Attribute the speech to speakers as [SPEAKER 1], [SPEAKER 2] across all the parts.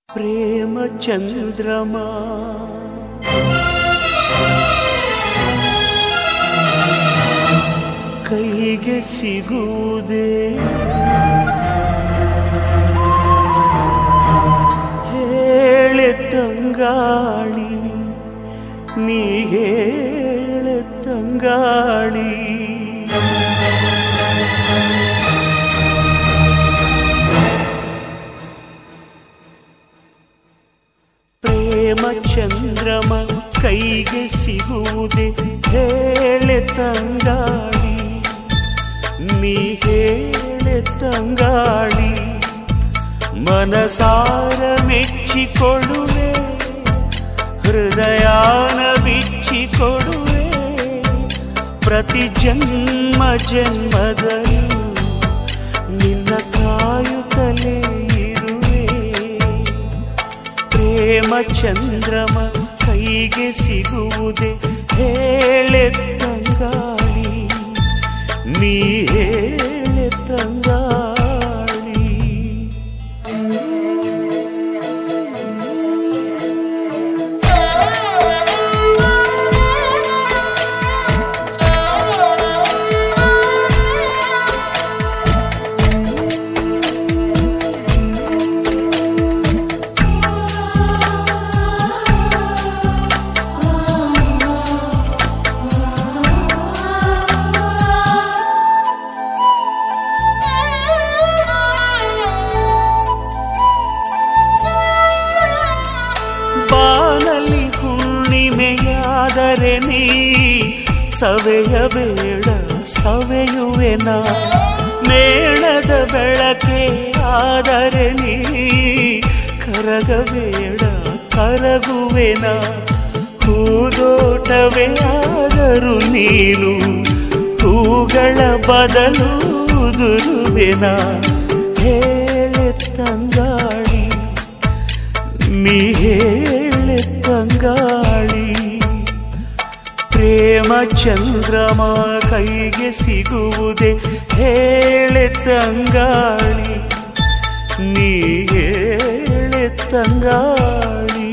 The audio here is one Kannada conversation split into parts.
[SPEAKER 1] ಪ್ರೇಮ ಚಂದ್ರಮ ಕೈಗೆ ಸಿಗುವುದೇ ಹೇಳೆ ತಂಗಾಳಿ ನೀ ಹೇಳೆ ತಂಗಾಳಿ ಪ್ರೇಮ ಚಂದ್ರಮ ಕೈಗೆ ಸಿಗುವುದೇ ಹೇಳೆ ತಂಗಾಳಿ ನೀ ಹೇಳೆ ತಂಗಾಳಿ ಮನಸಾರ ಮೆಚ್ಚಿಕೊಳ್ಳುವೆ ಹೃದಯಾನ ಬಿಚ್ಚಿಕೊಡುವೆ ಪ್ರತಿ ಜನ್ಮ ಜನ್ಮದಲ್ಲೂ ನಿನ್ನ ಕಾಯುತ್ತಲೇ ಇರುವೆ ಪ್ರೇಮ ಚಂದ್ರಮ ಕೈಗೆ ಸಿಗುವುದೇ ಹೇಳೆ ತಂಗಾಳಿ ನೀ ಹೇಳೆ ತಂಗಾಳಿ ಬಾನಲಿ ಹುಣ್ಣಿಮೆಯಾದರೆ ನೀ ಸವೆಯಬೇಡ ಸವೆಯುವೆನ ಮೇಣದ ಬೆಳಕೆ ಆದರೆ ನೀ ಕರಗಬೇಡ ಕರಗುವೆನ ಹೂದೋಟವೇ ಆದರೂ ನೀನು ಹೂಗಳ ಬದಲು ಉದುರುವೆನ ಹೇಳೆ ತಂಗಾಳಿ ನೀ ಹೇಳೆ ತಂಗಾಳಿ ಪ್ರೇಮ ಚಂದ್ರಮ ಕೈಗೆ ಸಿಗುವುದೇ ಹೇಳೆ ತಂಗಾಳಿ ನೀ ಹೇಳೆ ತಂಗಾಳಿ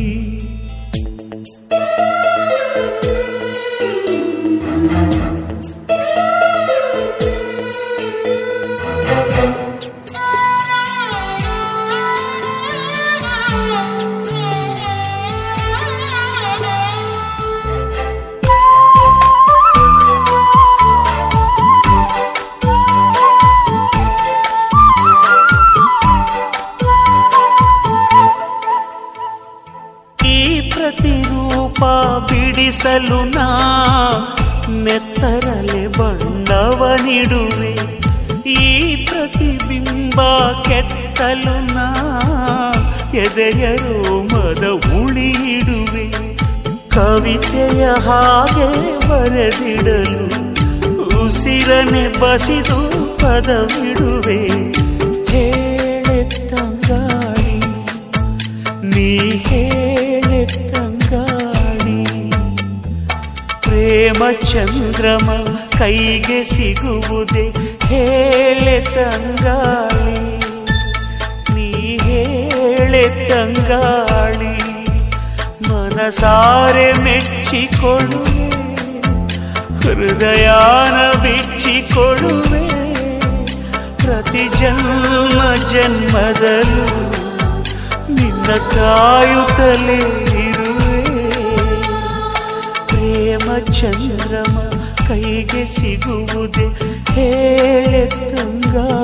[SPEAKER 1] ಈ ಪ್ರತಿರೂಪ ಬಿಡಿಸಲು ನಾ ನೆತ್ತರಲೆ ಬಣ್ಣವ ನೀಡುವೆ ಈ ಪ್ರತಿಬಿಂಬ ಕೆತ್ತಲು ನಾ ಎದೆಯ ರೋಮದ ಉಳಿಯಿಡುವೆ ಕವಿತೆಯ ಹಾಗೆ ಬರೆದಿಡಲು ಉಸಿರನೆ ಬಸಿದು ಪದವಿಡುವೆ ಹೇಳೆ ತಂಗಾಳಿ ನೀ ಹೇಳೆ ತಂಗಾಳಿ ಪ್ರೇಮ ಚಂದ್ರಮ ಕೈಗೆ ಸಿಗುವುದೇ ಹೇಳೆ ತಂಗಾಳಿ ನೀ ಹೇಳೆ ತಂಗಾಳಿ ಮನಸಾರೆ ಮೆಚ್ಚಿಕೊಳ್ಳುವೆ ಹೃದಯಾನ ಬಿಚ್ಚಿಕೊಳ್ಳುವೆ ಪ್ರತಿ ಜನ್ಮ ಜನ್ಮದಲ್ಲೂ ನಿನ್ನ ಕಾಯುತ್ತಲೇ ಇರುವೆ ಪ್ರೇಮ ಚಂದ್ರಮ ಕೈಗೆ ಸಿಗುವುದೇ ಹೇಳೆ ತಂಗಾಳಿ